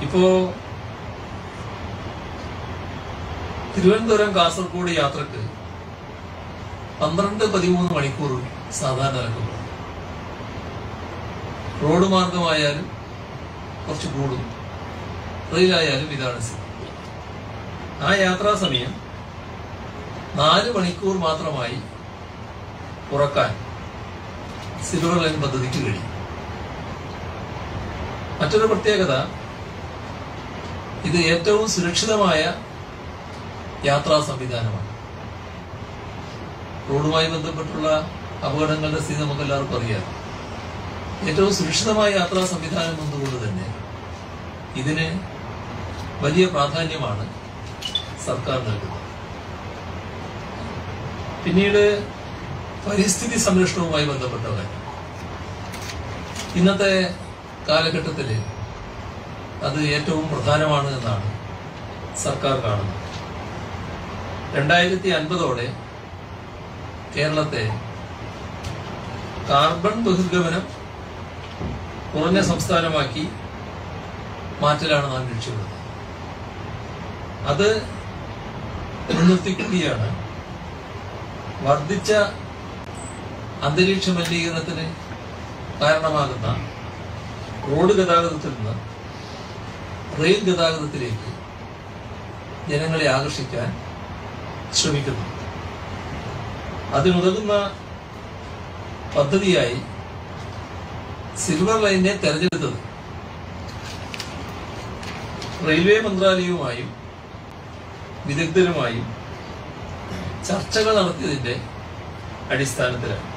ഇപ്പോ തിരുവനന്തപുരം കാസർഗോഡ് യാത്രക്ക് പന്ത്രണ്ട് പതിമൂന്ന് മണിക്കൂർ സാധാരണ നടക്കുന്നു റോഡ് മാർഗമായാലും കുറച്ച് കൂടും റെയിലായാലും ഇതാണ് സ്ഥിതി ആ യാത്രാ സമയം നാല് മണിക്കൂർ മാത്രമായി കുറക്കാൻ സിൽവർ ലൈൻ പദ്ധതിക്ക് കഴിയും മറ്റൊരു പ്രത്യേകത ഇത് ഏറ്റവും സുരക്ഷിതമായ യാത്രാ സംവിധാനമാണ് റോഡുമായി ബന്ധപ്പെട്ടുള്ള അപകടങ്ങളുടെ സ്ഥിതി നമുക്ക് എല്ലാവർക്കും അറിയാം ഏറ്റവും സുരക്ഷിതമായ യാത്രാ സംവിധാനം എന്നതുകൊണ്ട് തന്നെ ഇതിന് വലിയ പ്രാധാന്യമാണ് സർക്കാർ നൽകുന്നത് പിന്നീട് പരിസ്ഥിതി സംരക്ഷണവുമായി ബന്ധപ്പെട്ട കാര്യം ഇന്നത്തെ കാലഘട്ടത്തിൽ അത് ഏറ്റവും പ്രധാനമാണ് എന്നാണ് സർക്കാർ കാണുന്നത് രണ്ടായിരത്തി അൻപതോടെ കേരളത്തെ കാർബൺ ബഹിർഗമനം കുറഞ്ഞ സംസ്ഥാനമാക്കി മാറ്റലാണ് നാം ലക്ഷ്യമിടുന്നത് അത് മുൻനിർത്തിക്കൂടിയാണ് വർദ്ധിച്ച അന്തരീക്ഷ മലിനീകരണത്തിന് കാരണമാകുന്ന റോഡ് ഗതാഗതത്തിൽ നിന്ന് റെയിൽ ഗതാഗതത്തിലേക്ക് ജനങ്ങളെ ആകർഷിക്കാൻ ശ്രമിക്കുന്നു അതിനുതകുന്ന പദ്ധതിയായി സിൽവർ ലൈനെ തെരഞ്ഞെടുത്തത് റെയിൽവേ മന്ത്രാലയവുമായും വിദഗ്ധരുമായും ചർച്ചകൾ നടത്തിയതിന്റെ അടിസ്ഥാനത്തിലാണ്